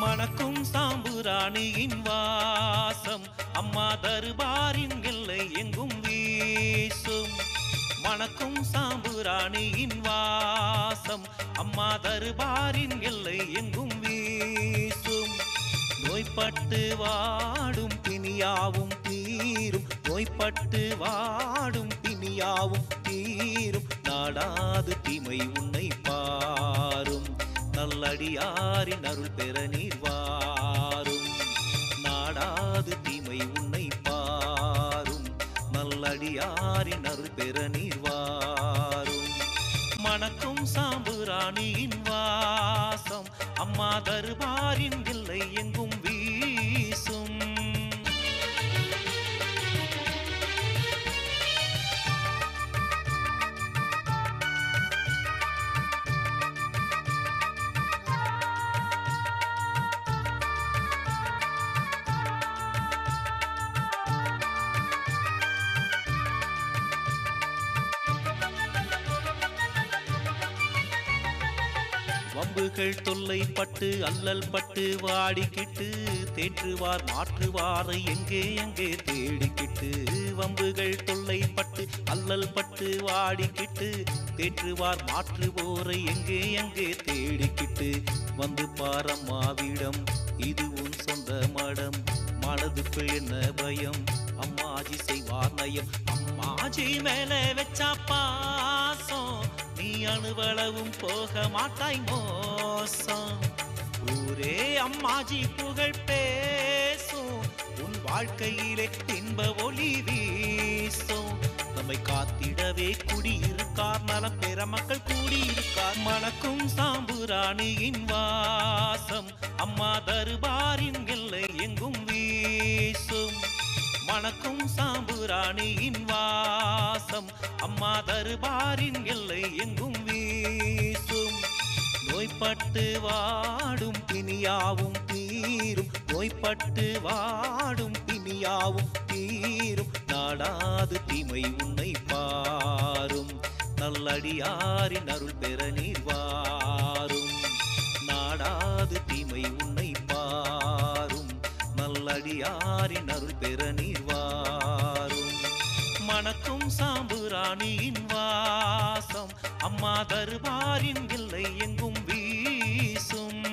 மணக்கும் சாம்புராணியின் வாசம் அம்மா தருபாரின் எல்லை எங்கும் வீசும் மணக்கும் சாம்புராணியின் வாசம் அம்மா தருபாரின் எல்லை எங்கும் வீசும் நோய்பட்டு வாடும் பிணியாவும் தீரும் நோய்பட்டு வாடும் பிணியாவும் தீரும் நாடாது தீமை உன்னை பாரும் நல்லடியாரின் அருள் பெற நீர் வாரும் நாடாது தீமை உன்னை பாரும் நல்லடியாரின் அருள் பெற நீர் வாரும் மணக்கும் சாம்புராணியின் வாசம் அம்மா தருபாரின் இல்லை எங்கும் வீசும் வம்புகள் தொல்லை பட்டு அல்லல் பட்டு வாடிக்கிட்டு தேற்றுவார் மாற்றுவாரை எங்கே எங்கே தேடிக்கிட்டு வம்புகள் தொல்லை பட்டு அல்லல் பட்டு வாடிக்கிட்டு தேற்றுவார் மாற்றுவோரை எங்கே எங்கே தேடிக்கிட்டு வந்து பாரம்மாவிடம் இது உன் சொந்த மடம் மனதுக்குள் என்ன பயம் அம்மாஜி செய்வார் நயம் அம்மாஜி மேல வச்சா பாசம் நீ அணுவளவும் போக மாட்டாய் மோசம் ஊரே அம்மாஜி புகழ் பேசும் உன் வாழ்க்கையிலே இன்ப ஒளி வீசும் நம்மை காத்திடவே குடியிருக்கார் நலம் பெற மக்கள் கூடியிருக்கார் மணக்கும் சாம்புராணியின் வாசம் அம்மா தருபாரின் எல்லை எங்கும் வீசும் மணக்கும் சாம்புராணியின் வாசம் அம்மா தருபாரின் எல்லை எங்கும் வீசும் நோய்பட்டு வாடும் பிணியாவும் தீரும் நோய்பட்டு வாடும் பிணியாவும் தீரும் நாடாது தீமை உன்னை பாரும் நல்லடியாரின் அருள் பெற நீர் வாரும் நாடாது தீமை உன்னை பாரும் நல்லடியாரின் அருள் பெற நீர் வாரும் மணக்கும் சாம்புராணியின் வாசம் அம்மா தருபாரின் இல்லை எங்கும் வீசும்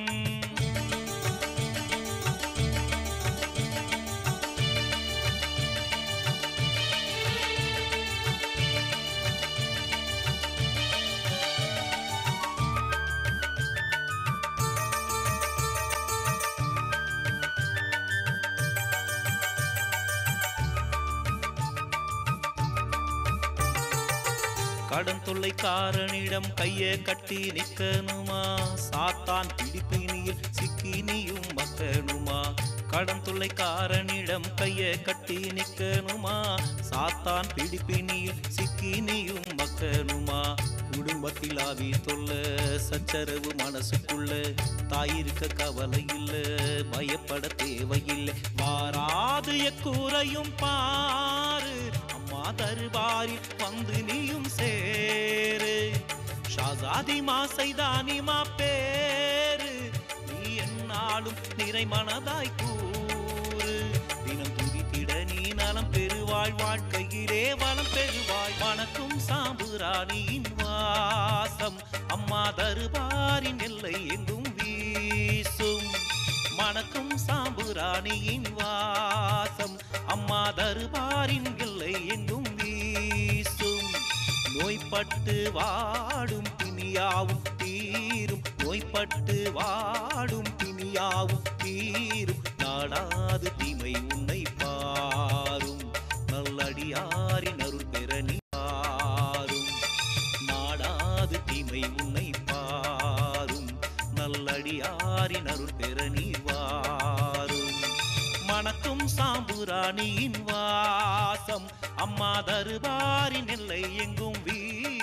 கடன் தொல்லைக்காரனிடம் கைய கட்டி நிக்கணுமா சாத்தான் பிடிப்பினியில் சிக்கி நீயும் மக்கணுமா கடன் தொல்லைக்காரனிடம் கைய கட்டி நிக்கணுமா சாத்தான் பிடிப்பினியில் சிக்கி நீயும் மக்கணுமா குடும்பத்தில் ஆவி தொல்ல சச்சரவு மனசுக்குள்ள தாயிருக்க கவலை இல்ல பயப்பட தேவையில்லை வாராது எக்கூரையும் பாரு அம்மா தருபாரில் வந்து நீயும் சேரு ஷாசாதி மாசைதானிமா பேரு நீ என்னாலும் நிறை மனதாய் கூறு தினம் துதித்திட நீ நலம் பெறுவாய் வாழ்க்கையிலே வளம் பெறுவாய் வணக்கும் சாம்புராணியின் வாசம் அம்மா தருபாரின் எல்லை எங்கும் வீசும் மணக்கும் சாம்புராணியின் வாசம் அம்மா தருபாரின் எல்லை எங்கும் வீசும் நோய்பட்டு வாடும் பிணியாவும் தீரும் நோய்பட்டு வாடும் பிணியாவும் தீரும் நாடாது தீமை உன்னை பாரும் நல்லடியாரின் அருள் பெற நீ பாரும் நாடாது தீமை உன்னை பாரும் நல்லடியாரின் அருள் பெற நீர் வாரும் மணக்கும் சாம்புராணியின் வாசம் அம்மா தருபாரின் எல்லை எங்கும் வீ